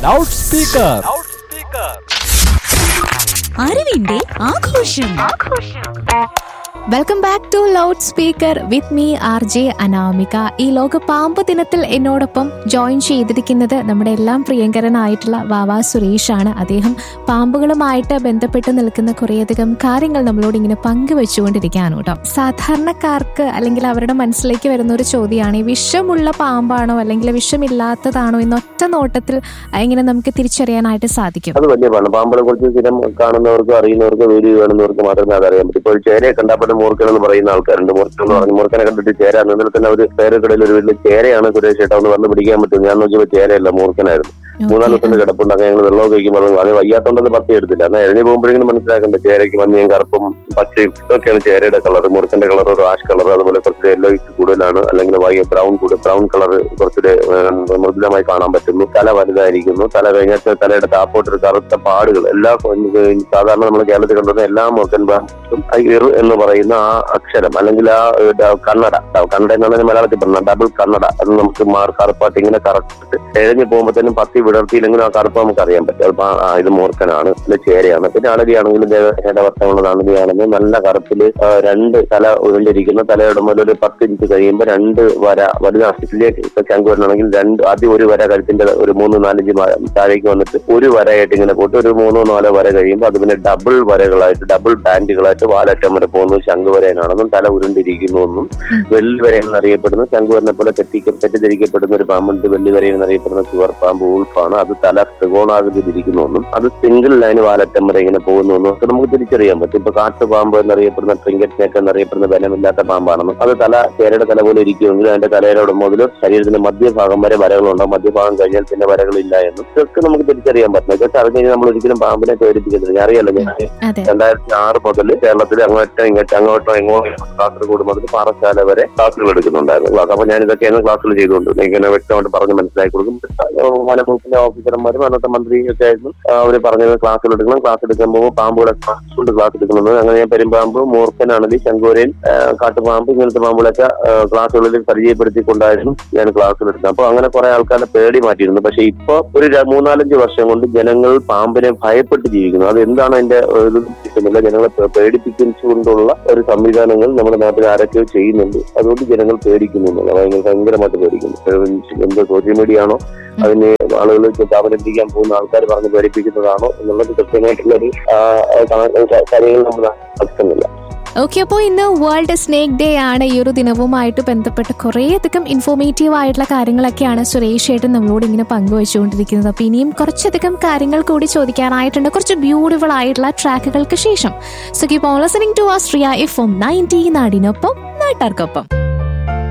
loud speaker അറിവിന്റെ ആഘോഷം welcome back to loud speaker with me R J Anamika ഈ ലോക പാമ്പ് ദിനത്തിൽ എന്നോടൊപ്പം ജോയിൻ ചെയ്തിരിക്കുന്നത് നമ്മുടെ എല്ലാം പ്രിയങ്കരനായിട്ടുള്ള വാവാ സുരേഷ് ആണ് അദ്ദേഹം പാമ്പുകളുമായിട്ട് ബന്ധപ്പെട്ട് നിൽക്കുന്ന കുറേയധികം കാര്യങ്ങൾ നമ്മളോട് ഇങ്ങനെ പങ്കുവെച്ചുകൊണ്ടിരിക്കുകയാണ് കേട്ടോ സാധാരണക്കാർക്ക് അല്ലെങ്കിൽ അവരുടെ മനസ്സിലേക്ക് വരുന്ന ഒരു ചോദ്യമാണ് ഈ വിഷമുള്ള പാമ്പാണോ അല്ലെങ്കിൽ വിഷമില്ലാത്തതാണോ എന്ന് ഒറ്റ നോട്ടത്തിൽ ഇങ്ങനെ നമുക്ക് തിരിച്ചറിയാനായിട്ട് സാധിക്കും അത് വലിയ പാടാണ് പാമ്പിനെ കുറിച്ച് സ്ഥിരം കാണുന്നവർക്കും അറിയുന്നവർക്കും വീഡിയോ കാണുന്നവർക്കും മാത്രമേ അതറിയാൻ പറ്റൂ ഇപ്പോൾ ചേരയെ കണ്ടപ്പോൾ മൂർക്കൻ എന്ന് പറയുന്ന ആൾക്കാരുണ്ട് മൂർക്കൻ എന്ന് പറഞ്ഞു മൂർക്കനെ കണ്ടിട്ട് ചേര എന്നതിൽ തന്നെ ഒരു പേരക്കിടയിൽ ഒരു വലിയ ചേരയാണ് സുരേഷ് ചേട്ടാ ഒന്ന് വന്ന് പിടിക്കാൻ പറ്റും ഞാൻ നോക്കിയപ്പോൾ ചേരയല്ല മൂർക്കനായിരുന്നു മൂന്നാല് ദിവസം കിടപ്പുണ്ട് അങ്ങനെ ഞങ്ങൾ വെള്ളം കഴിക്കുമ്പോൾ അത് വയ്യാത്തോണ്ടത് പത്തി എടുത്തില്ല എന്നാൽ എഴുതി പോകുമ്പോഴെങ്കിലും മനസ്സിലാക്കണ്ട ചേരയ്ക്ക് മഞ്ഞയും കറുപ്പും പച്ചയും ഇതൊക്കെയാണ് ചേരയുടെ കളർ മുറുക്കന്റെ കളർ ഒരു ആഷ് കളർ അതുപോലെ കുറച്ച് യെല്ലോ കൂടുതലാണ് അല്ലെങ്കിൽ വൈ ബ്രൗൺ കൂടുതൽ ബ്രൗൺ കളർ കുറച്ചുകൂടെ ഏഹ്, മൃദുലമായി കാണാൻ പറ്റുന്നു തല വലുതായിരിക്കുന്നു തല കഴിഞ്ഞാൽ തലയുടെ താപ്പോട്ട് ഒരു കറുത്ത പാടുകൾ എല്ലാ ഏഹ്, സാധാരണ നമ്മൾ കേരളത്തിൽ കണ്ടുവരുന്ന എല്ലാ മുറുക്കൻ ബാങ്കും ഇർ എന്ന് പറയുന്ന ആ അക്ഷരം അല്ലെങ്കിൽ ആ ഏഹ്, ഡ- കന്നഡ ഡ- കന്നഡ എന്നാണ് മലയാളത്തിൽ പറഞ്ഞത് ഡബിൾ കന്നഡ അത് നമുക്ക് മാർ കറുപ്പായിട്ട് ഇങ്ങനെ കറക്റ്റ് എഴഞ്ഞു പോകുമ്പോഴത്തേനും പത്തി വിടർത്തിയില്ലെങ്കിലും ആ കറുപ്പ് നമുക്ക് അറിയാൻ പറ്റും അത് ആ, ഇത് മൂർഖനാണ് അല്ലെ ചേരയാണ് പിന്നെ അളരിയാണെങ്കിലും ദേവസേനവർത്തമുള്ളത് അളരിയാണെങ്കിൽ നല്ല കറുപ്പില് ആ, രണ്ട് തല ഉരുണ്ടിരിക്കുന്ന തലയുടെ മുതൽ ഒരു പത്ത് ഇഞ്ച് കഴിയുമ്പോൾ രണ്ട് വര വലുതാണെങ്കിൽ ഇപ്പൊ ശങ്കുവരനാണെങ്കിൽ രണ്ട് ആദ്യം ഒരു വര കഴുത്തിന്റെ ഒരു മൂന്ന് നാലഞ്ച് മ- താഴേക്ക് വന്നിട്ട് ഒരു വരയായിട്ട് ഇങ്ങനെ പോയിട്ട് ഒരു മൂന്നോ നാലോ വര കഴിയുമ്പോൾ അത് പിന്നെ ഡബിൾ വരകളായിട്ട് ഡബിൾ ബാൻഡുകളായിട്ട് വാലറ്റം വരെ പോകുന്നു ശംഖുവരനാണെന്നും തല ഉരുണ്ടിരിക്കുന്നു എന്നും വെള്ളിവര എന്നറിയപ്പെടുന്ന ശംഖുവരനെ പോലെ തെറ്റിക്ക തെറ്റിദ്ധരിക്കപ്പെടുന്ന ഒരു പാമ്പുണ്ട് വെള്ളിവര എന്നറിയപ്പെടുന്ന ചുവർ പാമ്പ് ഉൾപ്പാണ് അത് തല ത്രികോണാകൃതിയിലിരിക്കുന്നു എന്നും അത് സിംഗിൾ ലൈൻ വാലറ്റം വരെ ഇങ്ങനെ പോകുന്നു എന്നും ഒക്കെ നമുക്ക് തിരിച്ചറിയാൻ പറ്റും ഇപ്പൊ കാട്ടുപാമ്പ് എന്നറിയപ്പെടുന്ന ട്രിങ്കറ്റ് സ്നേക്ക് എന്നറിയപ്പെടുന്ന ബലമില്ലാത്ത പാമ്പാണെന്നും അത് തല ചേരയുടെ തല പോലെ ഇരിക്കുമെങ്കിലും അതിന്റെ തലയുടെ മുതൽ ശരീരത്തിന്റെ മധ്യഭാഗം വരെ വരകളുണ്ടാവും മധ്യഭാഗം കഴിഞ്ഞാൽ പിന്നെ വരകളില്ല എന്നും ഇതൊക്കെ നമുക്ക് തിരിച്ചറിയാൻ പറ്റും ഇതൊക്കെ അറിഞ്ഞു കഴിഞ്ഞാൽ നമ്മൾ ഒരിക്കലും പാമ്പിനെ പേടിപ്പിക്കുന്നില്ല ഞാൻ അറിയാലോ ഞാൻ അതെ രണ്ടായിരത്തി ആറ് മുതൽ കേരളത്തിൽ അങ്ങോട്ടോ ഇങ്ങോട്ടോ അങ്ങോട്ടോ എങ്ങോട്ടോ കാസർഗോഡ് മുതൽ പാറശാല വരെ ക്ലാസ്സുകൾ എടുക്കുന്നുണ്ടായിരുന്നു ക്ലാസ് അപ്പൊ ഞാൻ ഇതൊക്കെയാണ് ക്ലാസ്സുകൾ ചെയ്തുകൊണ്ട് ഇങ്ങനെ വ്യക്തമായിട്ട് പറഞ്ഞ് മനസ്സിലാക്കി കൊടുക്കും വനംവകുപ്പിന്റെ ഓഫീസർമാരും അന്നത്തെ മന്ത്രിയും ഒക്കെ ആയിരുന്നു അവർ പറഞ്ഞത് ക്ലാസ്സുകൾ എടുക്കണം ക്ലാസ് എടുക്കുമ്പോൾ പാമ്പുകളെ കൊണ്ട് ക്ലാസ് എടുക്കുന്നത് അങ്ങനെ ഞാൻ പെരുമ്പാമ്പ് മൂർഖനാണെങ്കിൽ ശങ്കൂരൻ കാട്ടുപാമ്പ് ഇങ്ങനത്തെ പാമ്പുകളൊക്കെ ആ, ക്ലാസ്സുകളിൽ പരിചയപ്പെടുത്തിക്കൊണ്ടായിരുന്നു ഞാൻ ക്ലാസ്സുകൾ എടുത്തത് അപ്പൊ അങ്ങനെ കുറെ ആൾക്കാരെ പേടി മാറ്റിയിരുന്നു പക്ഷെ ഇപ്പൊ ഒരു ര- മൂന്നാലഞ്ച് വർഷം കൊണ്ട് ജനങ്ങൾ പാമ്പിനെ ഭയപ്പെട്ട് ജീവിക്കുന്നു അത് എന്താണ് അതിന്റെ ഏഹ്, ഇത് കിട്ടുന്നില്ല ജനങ്ങളെ പേ- പേടിപ്പിച്ചുകൊണ്ടുള്ള ഒരു സംവിധാനങ്ങൾ നമ്മുടെ നാട്ടിൽ ആരൊക്കെയോ ചെയ്യുന്നുണ്ട് അതുകൊണ്ട് ജനങ്ങൾ പേടിക്കുന്നു എന്നുള്ളത് ഭയങ്കര ഭയങ്കരമായിട്ട് പേടിക്കുന്നു ഏഹ്, എന്ത് സോഷ്യൽ മീഡിയ ആണോ അതിന് ആളുകൾ അവലംബിക്കാൻ പോകുന്ന ആൾക്കാർ പറഞ്ഞ് പേടിപ്പിക്കുന്നതാണോ എന്നുള്ളത് കൃത്യമായിട്ടുള്ള ഒരു ആ, ആ, കാര്യങ്ങൾ നമ്മൾ നടത്തുന്നില്ല ഓക്കെ അപ്പോൾ ഇന്ന് വേൾഡ് സ്നേക്ക് ഡേ ആണ് ഈ ഒരു ദിനവുമായിട്ട് ബന്ധപ്പെട്ട് കുറേയധികം ഇൻഫോർമേറ്റീവ് ആയിട്ടുള്ള കാര്യങ്ങളൊക്കെയാണ് സുരേഷ് ഏട്ടൻ നമ്മളോട് ഇങ്ങനെ പങ്കുവച്ചുകൊണ്ടിരിക്കുന്നത് അപ്പോൾ ഇനിയും കുറച്ചധികം കാര്യങ്ങൾ കൂടി ചോദിക്കാനായിട്ടുണ്ട് കുറച്ച് ബ്യൂട്ടിഫുൾ ആയിട്ടുള്ള ട്രാക്കുകൾക്ക് ശേഷം so keep on listening to Astria F M ninety നാടിനൊപ്പം നാട്ടാർക്കൊപ്പം